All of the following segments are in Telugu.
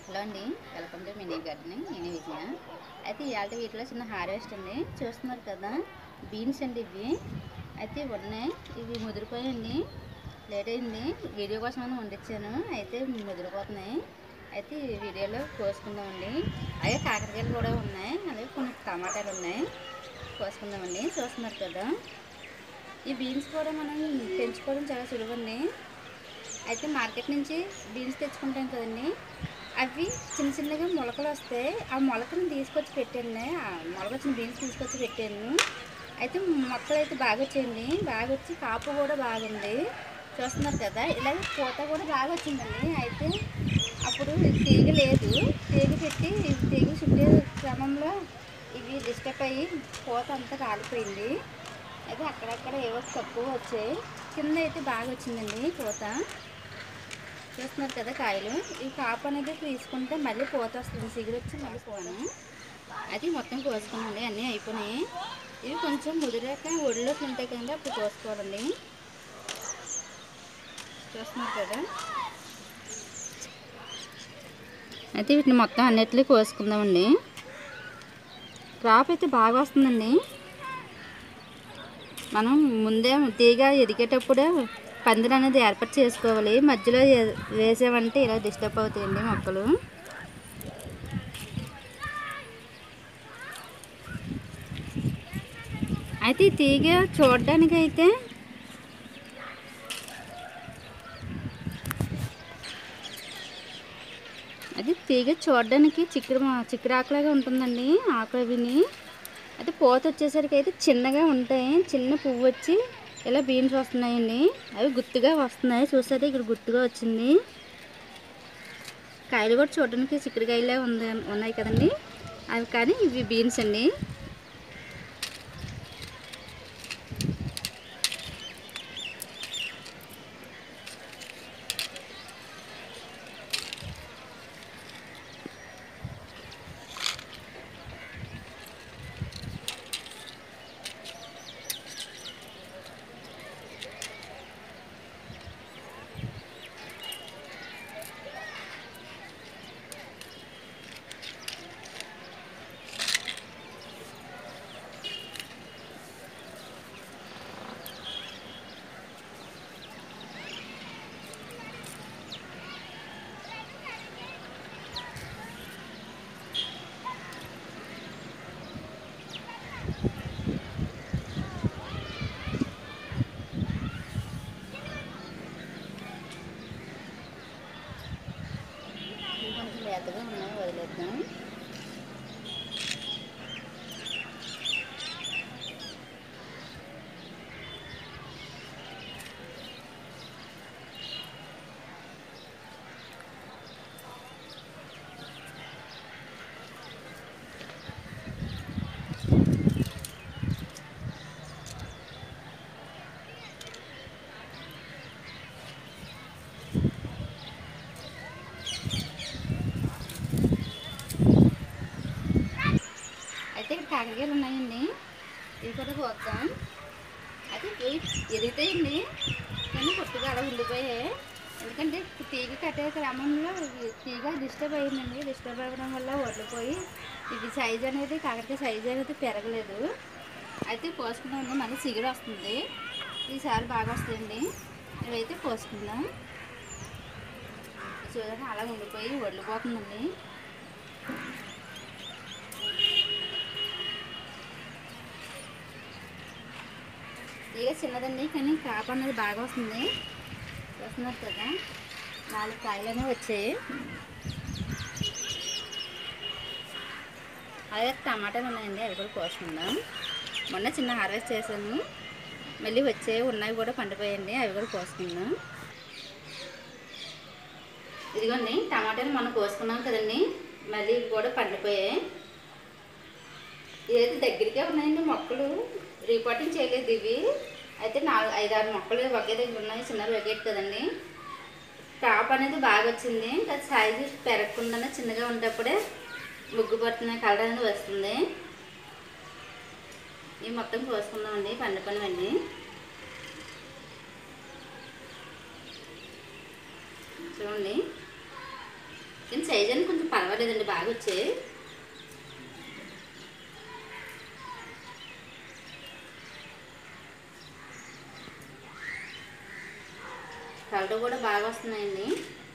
హలో అండి వెల్కమ్ టు మినీ గార్డెనింగ్ నేను విజయ అయితే ఇవాళ వీటిలో చిన్న హార్వెస్ట్ ఉంది చూస్తున్నారు కదా బీన్స్ అండి ఇవి అయితే ఉన్నాయి ఇవి ముదిరిపోయండి లేట్ అయింది వీడియో కోసం అని వండించాను అయితే ముదిరిపోతున్నాయి అయితే ఈ వీడియోలో కోసుకుందామండి అలాగే కాకరకాయలు కూడా ఉన్నాయి అలాగే కొన్ని టమాటాలు ఉన్నాయి కోసుకుందామండి చూస్తున్నారు కదా ఈ బీన్స్ కూడా మనం పెంచుకోవడం చాలా సులువండి అయితే మార్కెట్ నుంచి బీన్స్ తెచ్చుకుంటాం కదండి అవి చిన్న చిన్నగా మొలకలు వస్తాయి ఆ మొలకను తీసుకొచ్చి పెట్టాను ఆ మొలక వచ్చిన బీన్స్ తీసుకొచ్చి పెట్టాను అయితే మొక్కలు అయితే బాగా వచ్చాయండి బాగా వచ్చి కాపు కూడా బాగుంది చూస్తున్నారు కదా ఇలాగే పూత కూడా బాగా వచ్చిందండి అయితే అప్పుడు తీగ లేదు తీగ పెట్టి తీగ చుట్టే క్రమంలో ఇవి డిస్టర్బ్ అయ్యి పూత అంతా కాలిపోయింది అయితే అక్కడక్కడ ఏవో తక్కువ వచ్చాయి కింద అయితే బాగా వచ్చిందండి పూత చూస్తున్నారు కదా కాయలు ఈ కాపు అనేది తీసుకుంటే మళ్ళీ పూత వస్తుంది సిగురు వచ్చి మళ్ళీ పోను అది మొత్తం కోసుకున్నాండి అన్నీ అయిపోయినాయి ఇవి కొంచెం ముదిరాక ఒడిలోకి ఉంటాయి కదండి అప్పుడు కోసుకోవాలండి చూస్తున్నారు కదా అయితే వీటిని మొత్తం అన్నిటినీ కోసుకుందామండి క్రాప్ అయితే బాగా వస్తుందండి మనం ముందే తీగ ఎదిగేటప్పుడే పందిరి అనేది ఏర్పాటు చేసుకోవాలి మధ్యలో ఏ- వేసామంటే ఇలా డిస్టర్బ్ అవుతాయండి మొక్కలు అయితే ఈ తీగ చూడడానికి అయితే అది తీగ చూడడానికి చిక్కుడు చిక్కుడు ఆకులాగా ఉంటుందండి ఆకులు విని అయితే పూత వచ్చేసరికి అయితే చిన్నగా ఉంటాయి చిన్న పువ్వు వచ్చి ఇలా బీన్స్ వస్తున్నాయండి అవి గుత్తుగా వస్తున్నాయి చూస్తే ఇక్కడ గుత్తుగా వచ్చింది కాయలు కూడా చూడడానికి చిక్కుడుకాయలే ఉంది ఉన్నాయి కదండి అవి కానీ ఇవి బీన్స్ అండి కొంచెం లేతగా ఉన్నాయి వదిలేద్దాం అయితే ఇక్కడ కాకరకాయలు ఉన్నాయండి ఇవి కూడా పోతాం అయితే ఇవి ఎదుగుతాయండి కానీ కొట్టుగా అలా ఉండిపోయాయి ఎందుకంటే తీగ కట్టే క్రమంలో ఇవి తీగ డిస్టర్బ్ అయిందండి డిస్టర్బ్ అవ్వడం వల్ల వడ్లిపోయి ఇది సైజ్ అనేది కాకరకాయ సైజ్ అనేది పెరగలేదు అయితే కోసుకుందామండి మళ్ళీ సిగురు వస్తుంది ఈసారి బాగా వస్తాయండి ఇవైతే కోసుకుందాం చూడండి అలా ఉండిపోయి వడ్లిపోతుందండి తీగ చిన్నదండి కానీ కాపు అనేది బాగా వస్తుంది చూస్తున్నారు కదా నాలుగు కాయలనే వచ్చాయి అలాగే టమాటాలు ఉన్నాయండి అవి కూడా కోసుకుందాం మొన్న చిన్న హార్వెస్ట్ చేశాను మళ్ళీ వచ్చే ఉన్నాయి కూడా పండిపోయండి అవి కూడా కోసుకుందాం ఇదిగోండి టమాటాలు మనం కోసుకున్నాం కదండి మళ్ళీ ఇవి కూడా పండిపోయాయి ఇదైతే దగ్గరికే ఉన్నాయండి మొక్కలు రిపోర్టింగ్ చేయలేదు ఇవి అయితే నాలుగు ఐదారు మొక్కలు ఒకే దగ్గర ఉన్నాయి చిన్న ప్యాకెట్ కదండి క్రాప్ అనేది బాగా వచ్చింది అది సైజు పెరగకుండానే చిన్నగా ఉండేప్పుడే ముగ్గు పడుతున్న కలర్ అనేది వస్తుంది ఇవి మొత్తం కోసుకుందామండి పండు పనివండి చూడండి కానీ సైజ్ అని కొంచెం పర్వాలేదండి బాగా వచ్చాయి కలర్ కూడా బాగా వస్తున్నాయండి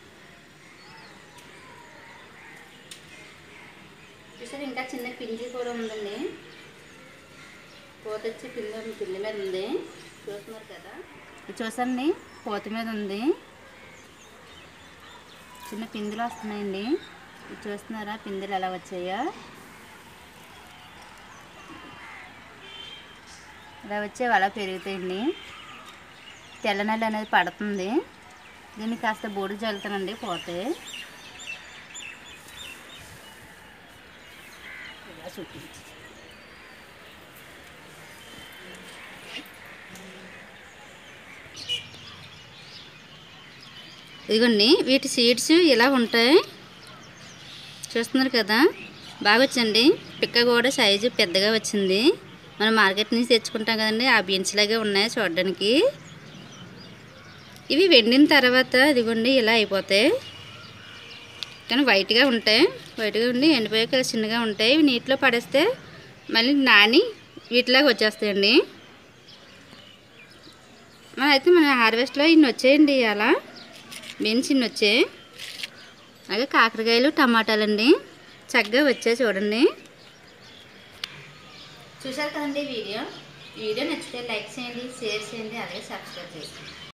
చూసారు ఇంకా చిన్న పిండి కూడా ఉందండి పూత వచ్చి పిండి పిండి మీద ఉంది చూస్తున్నారు కదా ఇది చూసండి పూత మీద ఉంది చిన్న పిందులు వస్తున్నాయండి ఇది చూస్తున్నారా పిందులు ఎలా వచ్చాయో ఇలా వచ్చేవి అలా పెరుగుతాయండి తెల్ల నెల అనేది పడుతుంది దీన్ని కాస్త బూడి చల్లుతానండి పోతే ఇలా చూపించి ఇదిగోండి వీటి సీడ్స్ ఇలా ఉంటాయి చూస్తున్నారు కదా బాగా వచ్చింది పిక్క కూడా సైజు పెద్దగా వచ్చింది మనం మార్కెట్ నుంచి తెచ్చుకుంటాం కదండి ఆ బీన్స్ లాగే ఉన్నాయి చూడడానికి ఇవి వెండిన తర్వాత ఇదిగోండి ఇలా అయిపోతాయి కానీ వైట్గా ఉంటాయి వైట్గా ఉండి ఎండిపోయాక ఇలా చిన్నగా ఉంటాయి ఇవి నీటిలో పడేస్తే మళ్ళీ నాని వీటిలాగా వచ్చేస్తాయండి మన అయితే మన హార్వెస్ట్లో ఇన్ని వచ్చాయండి అలా బీన్స్ ఇన్ని వచ్చాయి అలాగే కాకరకాయలు టమాటాలు అండి చక్కగా వచ్చాయి చూడండి చూసారు కదండి వీడియో వీడియో నచ్చితే లైక్ చేయండి షేర్ చేయండి అలాగే సబ్స్క్రైబ్ చేయండి